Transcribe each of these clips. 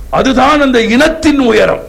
அதுதான் அந்த இனத்தின் உயரம்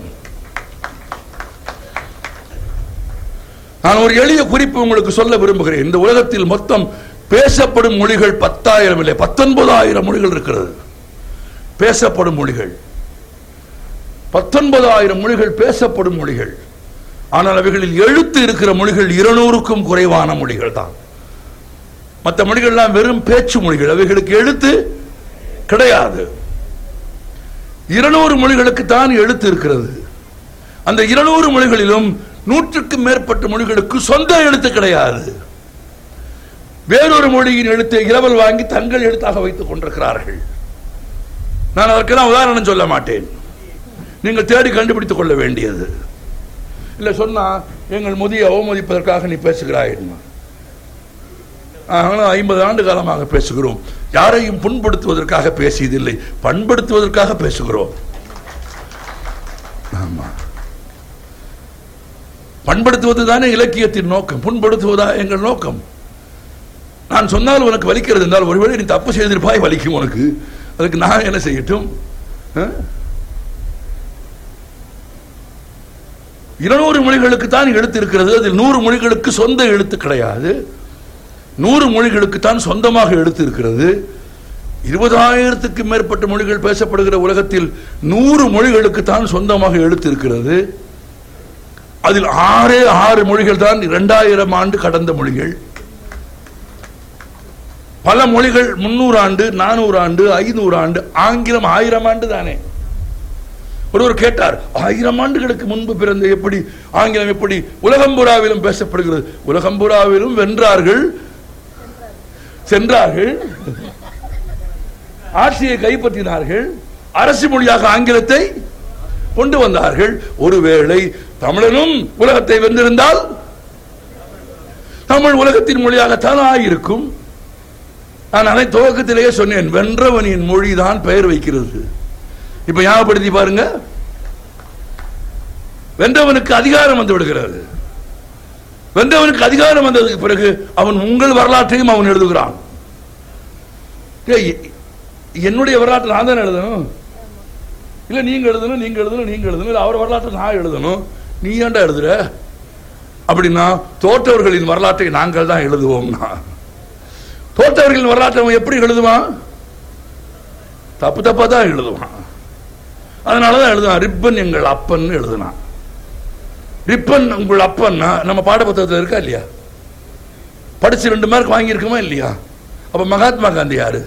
நான் ஒரு எளிய குறிப்பு உங்களுக்கு சொல்ல விரும்புகிறேன் இந்த உலகத்தில் மொத்தம் பேசப்படும் மொழிகள் பத்தாயிரம் இல்லை பத்தொன்பதாயிரம் மொழிகள் இருக்கிறது பேசப்படும் மொழிகள் பத்தொன்பதாயிரம் மொழிகள் பேசப்படும் மொழிகள் ஆனால் அவைகளில் எழுத்து இருக்கிற மொழிகள் இருநூறுக்கும் குறைவான மொழிகள் தான் மற்ற மொழிகள்லாம் வெறும் பேச்சு மொழிகள் அவைகளுக்கு எழுத்து கிடையாது இருநூறு மொழிகளுக்கு தான் எழுத்து இருக்கிறது அந்த இருநூறு மொழிகளிலும் நூற்றுக்கும் மேற்பட்ட மொழிகளுக்கு சொந்த எழுத்து கிடையாது வேறொரு மொழியின் எழுத்தை இரவல் வாங்கி தங்கள் எழுத்தாக வைத்துக் கொண்டிருக்கிறார்கள் நான் அதற்கெல்லாம் உதாரணம் சொல்ல மாட்டேன் நீங்கள் தேடி கண்டுபிடித்துக் கொள்ள வேண்டியது இல்ல சொன்னா எங்கள் முதிய அவமதிப்பதற்காக நீ பேசுகிறாய் நாங்களும் ஐம்பது ஆண்டு காலமாக பேசுகிறோம் யாரையும் புண்படுத்துவதற்காக பேசியதில்லை பண்படுத்துவதற்காக பேசுகிறோம் ஆமா பண்படுத்துவது தானே இலக்கியத்தின் நோக்கம் புண்படுத்துவதா எங்கள் நோக்கம் நான் சொன்னால் உனக்கு வலிக்கிறது என்றால் ஒருவேளை நீ தப்பு செய்திருப்பாய் வலிக்கும் உனக்கு அதுக்கு நான் என்ன செய்யட்டும் ஆ? இருநூறு மொழிகளுக்கு தான் எழுத்து இருக்கிறது அதில் நூறு மொழிகளுக்கு சொந்த எழுத்து கிடையாது நூறு மொழிகளுக்கு தான் சொந்தமாக எழுத்து இருக்கிறது இருபதாயிரத்துக்கு மேற்பட்ட மொழிகள் பேசப்படுகிற உலகத்தில் நூறு மொழிகளுக்கு தான் சொந்தமாக எழுத்து இருக்கிறது அதில் ஆறே ஆறு மொழிகள் தான் இரண்டாயிரம் ஆண்டு கடந்த மொழிகள் பல மொழிகள் முன்னூறு ஆண்டு நானூறு ஆண்டு ஐநூறு ஆண்டு ஆங்கிலம் ஆயிரம் ஆண்டு தானே ஒருவர் கேட்டார் ஆயிரம் ஆண்டுகளுக்கு முன்பு பிறந்த எப்படி ஆங்கிலம் எப்படி உலகம்புறாவிலும் பேசப்படுகிறது உலகம்புறாவிலும் வென்றார்கள் சென்றார்கள் ஆட்சியை கைப்பற்றினார்கள் அரசு மொழியாக ஆங்கிலத்தை கொண்டு வந்தார்கள் ஒருவேளை தமிழனும் உலகத்தை வென்றிருந்தால் தமிழ் உலகத்தின் மொழியாகத்தான் ஆகியிருக்கும் நான் அதை துவக்கத்திலேயே சொன்னேன் வென்றவனின் மொழிதான் பெயர் வைக்கிறது இப்ப ஞாபகப்படுத்தி பாருங்க வென்றவனுக்கு அதிகாரம் வந்து விடுகிறது வென்றவனுக்கு அதிகாரம் வந்ததுக்கு பிறகு அவன் உங்கள் வரலாற்றையும் அவன் எழுதுகிறான் ஏய், என்னுடைய வரலாற்றை நான் தானே எழுதணும் இல்ல நீங்க எழுதணும் நீங்க எழுதணும் நீங்க எழுதணும் இல்ல அவர் வரலாற்றை நான் எழுதணும் நீ ஏன்டா எழுதுற அப்படின்னா தோற்றவர்களின் வரலாற்றை நாங்கள் தான் எழுதுவோம்னா தோற்றவர்களின் வரலாற்றை அவன் எப்படி எழுதுவான் தப்பு தப்பா தான் எழுதுவான் அதனாலதான் எழுதுவான் ரிப்பன் எங்கள் அப்பன் எழுதுனான் ரிப்பன் உங்கள் அப்பன்னா நம்ம பாட புத்தகத்தில் இருக்கா இல்லையா படிச்சு ரெண்டு மார்க் வாங்கியிருக்கோமா இல்லையா அப்ப மகாத்மா காந்தி யாரு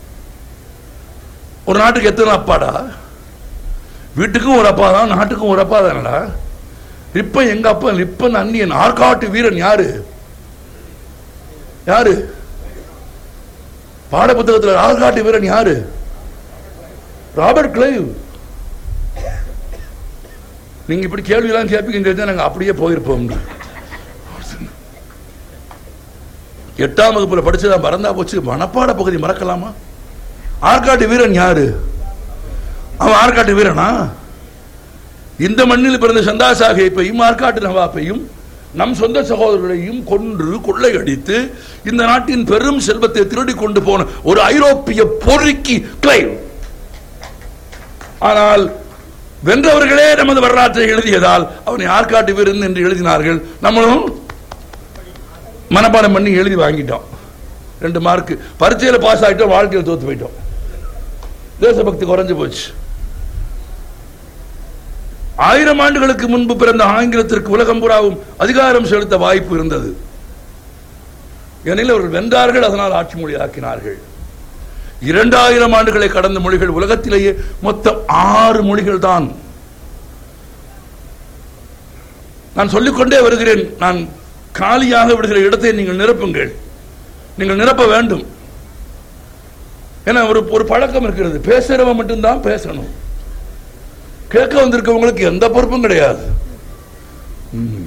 ஒரு நாட்டுக்கு எத்தனை அப்பாடா வீட்டுக்கும் ஒரு அப்பா தான் நாட்டுக்கும் ஒரு அப்பா தானடா ரிப்பன் எங்க அப்பா ரிப்பன் அந்நியன் ஆற்காட்டு வீரன் யாரு யாரு பாட புத்தகத்தில் ஆற்காட்டு வீரன் யாரு ராபர்ட் கிளைவ் நீங்க இப்படி கேள்வி எல்லாம் கேட்பீங்க தெரிஞ்சா நாங்க அப்படியே போயிருப்போம் எட்டாம் வகுப்புல படிச்சதா மறந்தா போச்சு மனப்பாட பகுதி மறக்கலாமா ஆற்காட்டு வீரன் யாரு அவன் ஆற்காட்டு வீரனா இந்த மண்ணில் பிறந்த சந்தா சாஹிப்பையும் ஆற்காட்டு நவாப்பையும் நம் சொந்த சகோதரர்களையும் கொன்று கொள்ளையடித்து இந்த நாட்டின் பெரும் செல்வத்தை திருடி கொண்டு போன ஒரு ஐரோப்பிய பொறுக்கி கிளைவ் ஆனால் வென்றவர்களே நமது வரலாற்றை எழுதியதால் அவனை ஆற்காட்டு வீரன் என்று எழுதினார்கள் நம்மளும் மனப்பாடம் பண்ணி எழுதி வாங்கிட்டோம் ரெண்டு மார்க் பரீட்சையில் பாஸ் ஆகிட்டோம் வாழ்க்கையில் தோத்து போயிட்டோம் தேசபக்தி குறைஞ்சு போச்சு ஆயிரம் ஆண்டுகளுக்கு முன்பு பிறந்த ஆங்கிலத்திற்கு உலகம் புறாவும் அதிகாரம் செலுத்த வாய்ப்பு இருந்தது ஏனெனில் அவர்கள் வென்றார்கள் அதனால் ஆட்சி மொழி ஆக்கினார்கள் இரண்டாயிரம் ஆண்டுகளை கடந்த மொழிகள் உலகத்திலேயே மொத்தம் ஆறு மொழிகள் தான் நான் சொல்லிக்கொண்டே வருகிறேன் நான் காலியாக விடுகிற இடத்தை நீங்கள் நிரப்புங்கள் நீங்கள் நிரப்ப வேண்டும் ஏன்னா ஒரு ஒரு பழக்கம் இருக்கிறது பேசுறவன் மட்டும்தான் பேசணும் கேட்க வந்திருக்கவங்களுக்கு எந்த பொறுப்பும் கிடையாது ம்.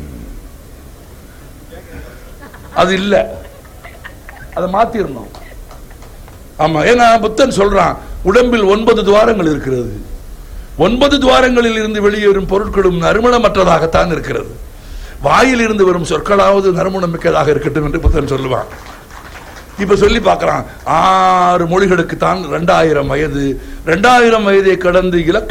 அது இல்ல அதை மாத்திரணும் ஆமா ஏன்னா புத்தன் சொல்றான் உடம்பில் ஒன்பது துவாரங்கள் இருக்கிறது ஒன்பது துவாரங்களில் இருந்து வெளியேறும் பொருட்களும் நறுமணமற்றதாகத்தான் இருக்கிறது வாயில் இருந்து வரும் சொற்களாவது நறுமணம் மிக்கதாக இருக்கட்டும் என்று புத்தன் சொல்லுவான் இப்ப சொல்லி பார்க்கறான் ஆறு மொழிகளுக்கு தான் ரெண்டாயிரம் வயது ரெண்டாயிரம் வயதை கடந்து இலக்க